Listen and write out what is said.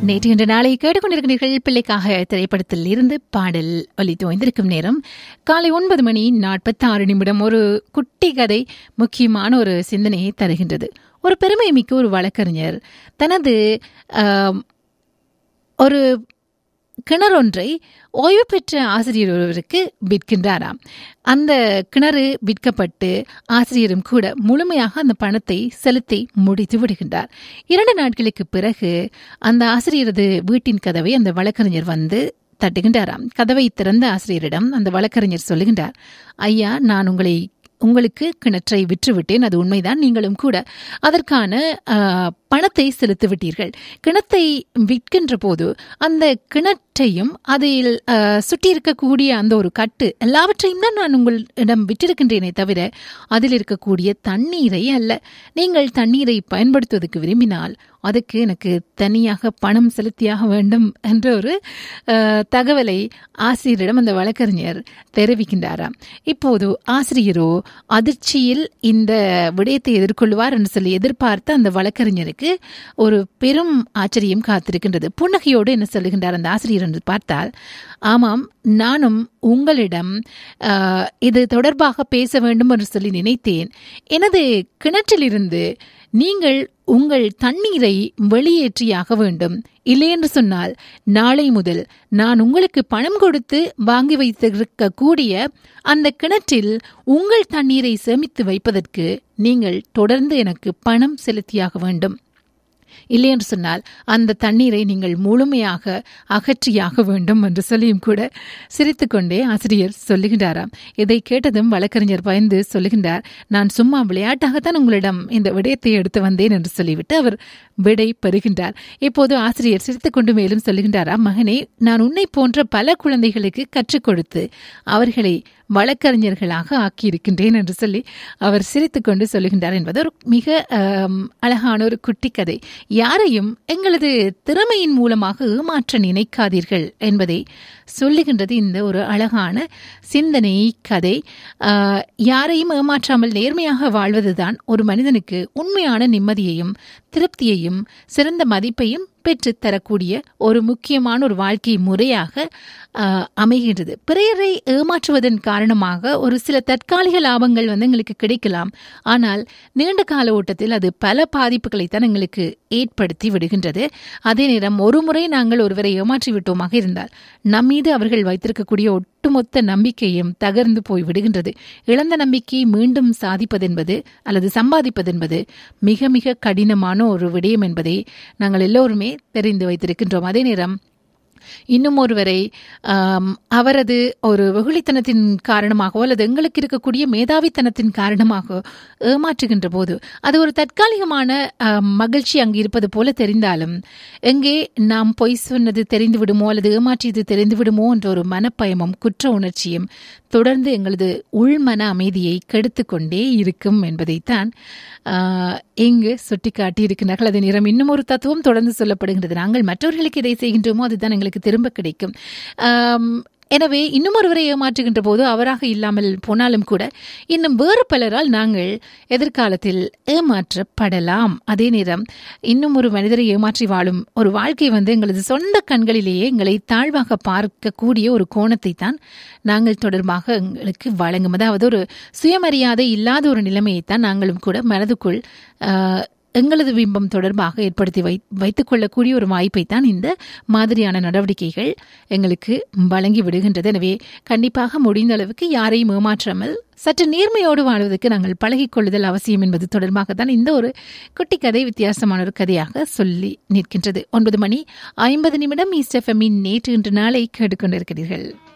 நேற்று இன்று நாளை கேட்டுக்கொண்டிருக்கிறீர்கள் பிள்ளைக்காக திரைப்படத்தில் இருந்து பாடல் ஒலித்து வந்திருக்கும் நேரம் காலை ஒன்பது மணி நாற்பத்தி ஆறு நிமிடம் ஒரு குட்டி கதை முக்கியமான ஒரு சிந்தனையை தருகின்றது ஒரு பெருமை மிக்க ஒரு வழக்கறிஞர் தனது ஆம், ஒரு கிணறொன்றை ஓய்வு பெற்ற ஆசிரியர் ஒருவருக்கு விற்கின்றாராம் அந்த கிணறு விற்கப்பட்டு ஆசிரியரும் கூட முழுமையாக அந்த பணத்தை செலுத்தி முடித்து விடுகின்றார் இரண்டு நாட்களுக்கு பிறகு அந்த ஆசிரியரது வீட்டின் கதவை அந்த வழக்கறிஞர் வந்து தட்டுகின்றாராம் கதவை திறந்த ஆசிரியரிடம் அந்த வழக்கறிஞர் சொல்லுகின்றார் ஐயா நான் உங்களை உங்களுக்கு கிணற்றை விற்றுவிட்டேன் அது உண்மைதான் நீங்களும் கூட அதற்கான ஆ, பணத்தை செலுத்தி விட்டீர்கள் கிணத்தை விற்கின்ற போது அந்த கிணற்றையும் அதில் ஆ, சுற்றி இருக்கக்கூடிய அந்த ஒரு கட்டு எல்லாவற்றையும் தான் நான் உங்களிடம் விற்றிருக்கின்றேனே தவிர அதில் இருக்கக்கூடிய தண்ணீரை அல்ல நீங்கள் தண்ணீரை பயன்படுத்துவதற்கு விரும்பினால் அதுக்கு எனக்கு தனியாக பணம் செலுத்தியாக வேண்டும் என்ற ஒரு அஹ், தகவலை ஆசிரியரிடம் அந்த வழக்கறிஞர் தெரிவிக்கின்றாராம் இப்போது ஆசிரியரோ அதிர்ச்சியில் இந்த விடயத்தை எதிர்கொள்வார் என்று சொல்லி எதிர்பார்த்த அந்த வழக்கறிஞருக்கு ஒரு பெரும் ஆச்சரியம் காத்திருக்கின்றது புன்னகையோடு என்ன சொல்லுகின்றார் அந்த ஆசிரியர் என்று பார்த்தால் ஆமாம் நானும் உங்களிடம் அஹ், இது தொடர்பாக பேச வேண்டும் என்று சொல்லி நினைத்தேன் எனது கிணற்றிலிருந்து நீங்கள் உங்கள் தண்ணீரை வெளியேற்றியாக வேண்டும் இல்லையென்று சொன்னால் நாளை முதல் நான் உங்களுக்கு பணம் கொடுத்து வாங்கி வைத்திருக்கக்கூடிய அந்த கிணற்றில் உங்கள் தண்ணீரை சேமித்து வைப்பதற்கு நீங்கள் தொடர்ந்து எனக்கு பணம் செலுத்தியாக வேண்டும் இல்லையென்று சொன்னால் அந்த தண்ணீரை நீங்கள் முழுமையாக அகற்றியாக வேண்டும் என்று சொல்லியும் கூட சிரித்துக்கொண்டே ஆசிரியர் சொல்லுகின்றாராம் இதை கேட்டதும் வழக்கறிஞர் பயந்து சொல்லுகின்றார் நான் சும்மா விளையாட்டாகத்தான் உங்களிடம் இந்த விடயத்தை எடுத்து வந்தேன் என்று சொல்லிவிட்டு அவர் விடை பெறுகின்றார் இப்போது ஆசிரியர் சிரித்துக்கொண்டு மேலும் சொல்லுகின்றாராம் மகனே நான் உன்னை போன்ற பல குழந்தைகளுக்கு கற்றுக் கொடுத்து அவர்களை வழக்கறிஞர்களாக ஆக்கியிருக்கின்றேன் என்று சொல்லி அவர் சிரித்துக்கொண்டு சொல்லுகின்றார் என்பது ஒரு மிக ஆம், அழகான ஒரு குட்டி கதை யாரையும் எங்களது திறமையின் மூலமாக ஏமாற்ற நினைக்காதீர்கள் என்பதை சொல்லுகின்றது இந்த ஒரு அழகான சிந்தனை கதை ஆ, யாரையும் ஏமாற்றாமல் நேர்மையாக வாழ்வதுதான் ஒரு மனிதனுக்கு உண்மையான நிம்மதியையும் திருப்தியையும் சிறந்த மதிப்பையும் பெற்றுத் தரக்கூடிய ஒரு முக்கியமான ஒரு வாழ்க்கை முறையாக ஆ, அமைகின்றது பிறரை ஏமாற்றுவதன் காரணமாக ஒரு சில தற்காலிக லாபங்கள் வந்து எங்களுக்கு கிடைக்கலாம் ஆனால் நீண்ட கால ஓட்டத்தில் அது பல பாதிப்புகளைத்தான் எங்களுக்கு ஏற்படுத்தி விடுகின்றது அதே நேரம் ஒரு முறை நாங்கள் ஒருவரை ஏமாற்றி விட்டோமாக இருந்தால் நம் மீது அவர்கள் வைத்திருக்கக்கூடிய ஒட்டுமொத்த நம்பிக்கையும் தகர்ந்து போய் விடுகின்றது இழந்த நம்பிக்கையை மீண்டும் சாதிப்பதென்பது அல்லது சம்பாதிப்பதென்பது மிக மிக கடினமான ஒரு விடயம் என்பதை நாங்கள் எல்லோருமே தெரிந்து வைத்திருக்கின்றோம் அதே நேரம் இன்னும் ஒருவரை ஆம், அவரது ஒரு வெகுளித்தனத்தின் காரணமாகவோ அல்லது எங்களுக்கு இருக்கக்கூடிய மேதாவித்தனத்தின் காரணமாக ஏமாற்றுகின்ற போது அது ஒரு தற்காலிகமான ஆம், மகிழ்ச்சி அங்கு இருப்பது போல தெரிந்தாலும் எங்கே நாம் பொய் சொன்னது தெரிந்து விடுமோ அல்லது ஏமாற்றியது தெரிந்து விடுமோ என்ற ஒரு மனப்பயமும் குற்ற உணர்ச்சியும் தொடர்ந்து எங்களது உள்மன அமைதியை கெடுத்து கொண்டே இருக்கும் என்பதைத்தான் ஆஹ், இங்கு சுட்டிக்காட்டி இருக்கின்றார்கள் அதே நேரம் இன்னும் ஒரு தத்துவம் தொடர்ந்து சொல்லப்படுகின்றது நாங்கள் மற்றவர்களுக்கு இதை செய்கின்றோமோ அதுதான் எங்களுக்கு திரும்ப கிடைக்கும் ஆம், எனவே இன்னும் ஒருவரை ஏமாற்றுகின்ற போது அவராக இல்லாமல் போனாலும் கூட இன்னும் வேறு பலரால் நாங்கள் எதிர்காலத்தில் ஏமாற்றப்படலாம் அதே நேரம் இன்னும் ஒரு மனிதரை ஏமாற்றி வாழும் ஒரு வாழ்க்கை வந்து எங்களது சொந்த கண்களிலேயே எங்களை தாழ்வாக பார்க்கக்கூடிய ஒரு கோணத்தை தான் நாங்கள் தொடர்பாக எங்களுக்கு வழங்கும் அதாவது ஒரு சுயமரியாதை இல்லாத ஒரு நிலைமையைத்தான் நாங்களும் கூட மனதுக்குள் ஆஹ், எங்களது பிம்பம் தொடர்பாக ஏற்படுத்தி வை வைத்துக் கொள்ளக்கூடிய ஒரு வாய்ப்பை தான் இந்த மாதிரியான நடவடிக்கைகள் எங்களுக்கு வழங்கி விடுகின்றது எனவே கண்டிப்பாக முடிந்த அளவுக்கு யாரையும் ஏமாற்றாமல் சற்று நேர்மையோடு வாழ்வதற்கு நாங்கள் பழகிக் கொள்ளுதல் அவசியம் என்பது தொடர்பாக தான் இந்த ஒரு குட்டி கதை வித்தியாசமான ஒரு கதையாக சொல்லி நிற்கின்றது ஒன்பது மணி ஐம்பது நிமிடம் ஈஸ்ட் எஃப்எம்மின் நேற்று இன்று நாளை கேட்டுக்கொண்டிருக்கிறீர்கள்